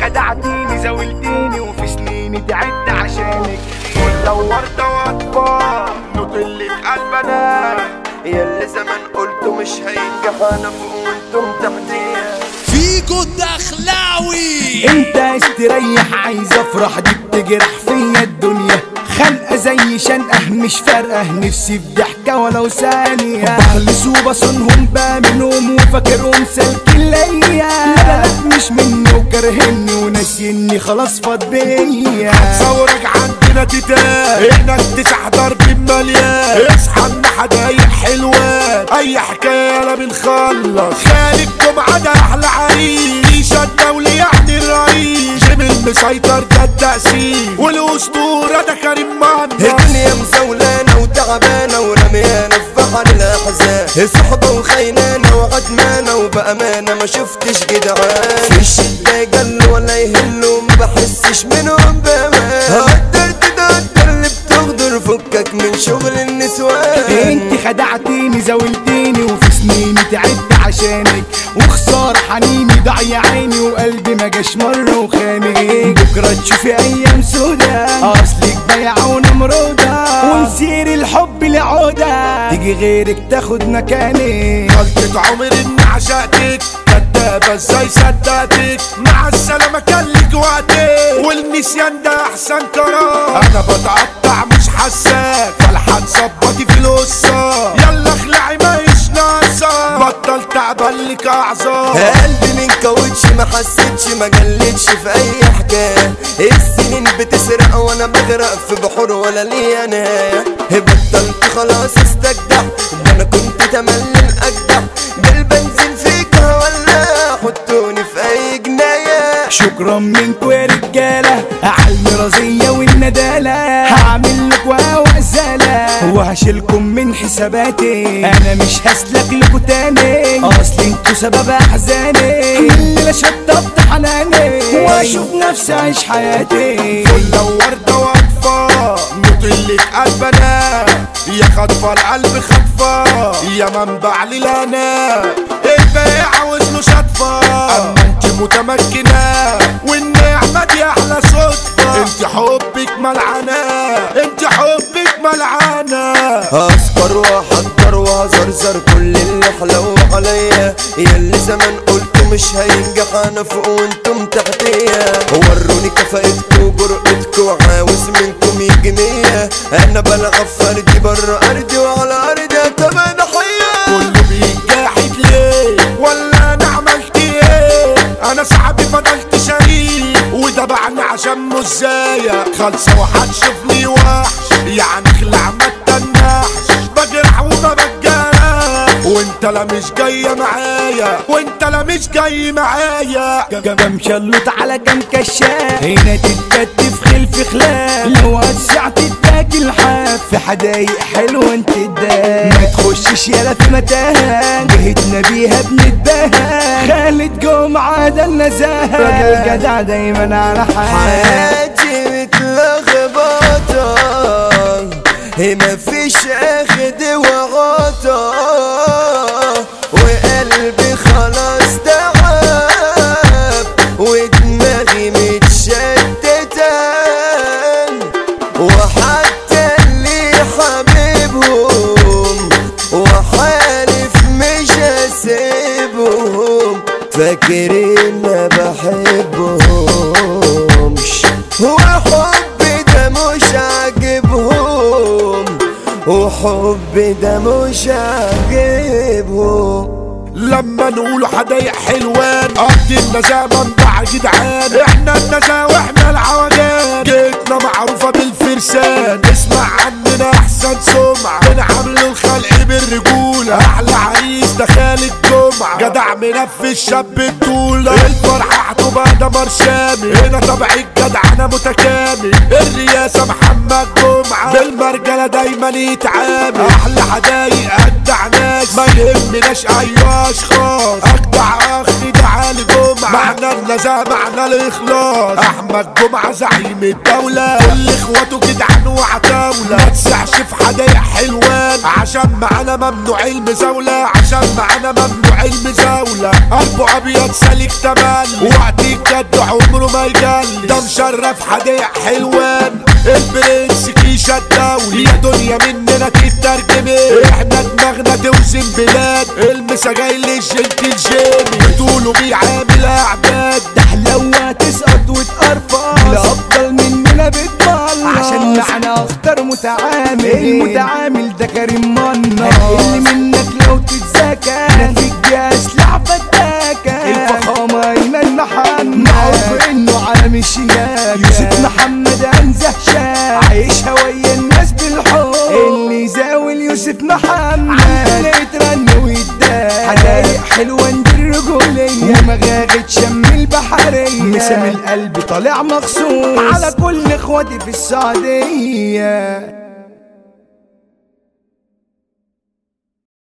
خدعتيني زاولتيني وفي سنيني تعبت عشانك ولو وردة واطفال نطلت قلبنا ياللي زمان قلتوا مش هينجح انا فوق وانتم تحتيا فيجو الدخلاوي انت استريح عايز افرح دي بتجرح فيا الدنيا خلقة زي شنقة مش فارقة نفسي في ضحكة ولو ثانية بخلص وبصونهم بامنهم وفاكرهم سالكين ليا لا لا لا مش مني وكرهني وناسيني خلاص فاض بيا ثورك عندنا تتاه هناك تسع ضرب مليان اصحى من حدايق حلوات اي حكايه لا بنخلص خالد جمعه ده احلى عريس الدولي يعني الرئيس جيب المسيطر ده التأثير والاسطوره ده كريم مهندس الدنيا مزولانة وتعبانة ورميانة في بحر الأحزان صحبة وخينانة وعدمانة وبأمانة ما شفتش جدعان في الشدة يجلوا ولا يهلوا ما بحسش منهم بأمان قدرت تقدر اللي بتغدر فكك من شغل النسوان انت خدعتيني زاولتيني وفي سنيني تعبت عشانك وخسارة حنيني ضاع عيني وقلبي ما جاش مرة وخانق بكرة تشوفي ايام سودا اصلك بايعة ونمرودة ونسير الحب لعودة تيجي غيرك تاخد مكاني غلطة عمر اني عشقتك كدابة ازاي صدقتك مع السلامة كان لك وقتك والنسيان ده احسن قرار انا بتقطع مش حساك فالحان ظبطي في القصة يلا اخلعي ما ناقصة بطل تعبان لك اعذار قلبي من كاوتش ما حسيتش ما جلتش في اي حكايه السنين بتسرق وانا بغرق في بحور ولا ليا نهايه بطلت خلاص استجدع ده انا كنت تملي اجدع بالبنزين فيك ولا حطوني في اي جنايه شكرا منكوا يا رجالة على المرازية والندالة هعمل لك وزالة وهشيلكم من حساباتي انا مش هسلك لكوا تاني اصل انتوا سبب احزاني اللي شطبت حناني واشوف نفسي عيش حياتي فل وردة واطفة مطلة قلبنا يا خطفة القلب خطفة يا منبع للانا البيع عاوز له شطفة اما انت متمكنة والنعمة دي احلى صدفة انت حبك ملعنة انت حبك ملعنة هسكر واحضر وهزرزر كل اللي حلو عليا ياللي زمان قلتوا مش هينجح انا فوق وانتم تحتيا وروني كفاءتكوا وجرأتكوا عاوز منكم يجي مية انا بلعب فردي بره ارضي وعلى ارضي طب ضحية كله بيجاحد ليه ولا انا عملت ايه انا صاحبي فضلت شريك وده بعني عشان مزايا خالصة وهتشوفني وحش يعني اخلع ما تتنحش بجرح وما بتجرح وانت لا مش جاية معايا وانت لا مش جاي معايا جم شلوت على جم كشاف هنا تتكتف خلف خلاف لو وسعت تاكل حاف في حدايق حلوة انت الداف ما تخشش يالا في متاهة جهتنا بيها بنتباهى خالد جمعة ده النزاهة راجل جدع دايما على حال حياتي متلخبطة هي مفيش اخد وغطا وقلبي خلاص تعب ودماغي متشتتة وحتى اللي حبيبهم وحالف مش هسيبهم فاكرين ما بحبهمش وحبي ده مش عاجبهم وحبي ده مش عاجبهم لما نقولوا حدايق حلوان قضينا زمن مع جدعان احنا النزا واحنا العوجان جيتنا معروفة بالفرسان اسمع عننا احسن سمعة بنعامل الخلق بالرجولة احلى عريس ده خالد جمعة جدع منفذ شاب الطول الفرحة هتبقى دمر شامل هنا طبع الجدع انا متكامل الرياسة محمد جمعة بالمرجلة دايما يتعامل احلى حدايق اجدع ناس ما يهمناش اي اشخاص اجدع اخ ده علي جمعة معنى ان النزاهة معنى الإخلاص أحمد جمعة زعيم الدولة كل إخواته جدعان وعتاولة ما تسعش في حدايق حلوان عشان معانا ممنوع المزاولة عشان معانا ممنوع المزاولة قلبه أبيض سالك تملي وقت الجد عمره ما يجلي ده مشرف حدايق حلوان البرنس كيشة الدولي يا دنيا مننا تترجمي احنا دماغنا توزن بلاد المسا جاي للجنتل جيمي بتقولوا بيعامل اعداد تحلوة تسقط وتقرفص الأفضل مننا بتملص عشان معنا أخطر متعامل المتعامل ده كريم منا اللي منك لو تتذاكى ده في الجاس لعبة تاكا الفخامة إيمان محمد معروف إنه عالم الشياكة يوسف محمد أنزه شاب عايشها ويا الناس بالحب اللي زاول يوسف محمد عندنا يترن ويتداس حدايق حلوة ندير الرجولية ومغاغة شم البحرية مسام القلب طالع مخصوص على كل اخواتي في السعودية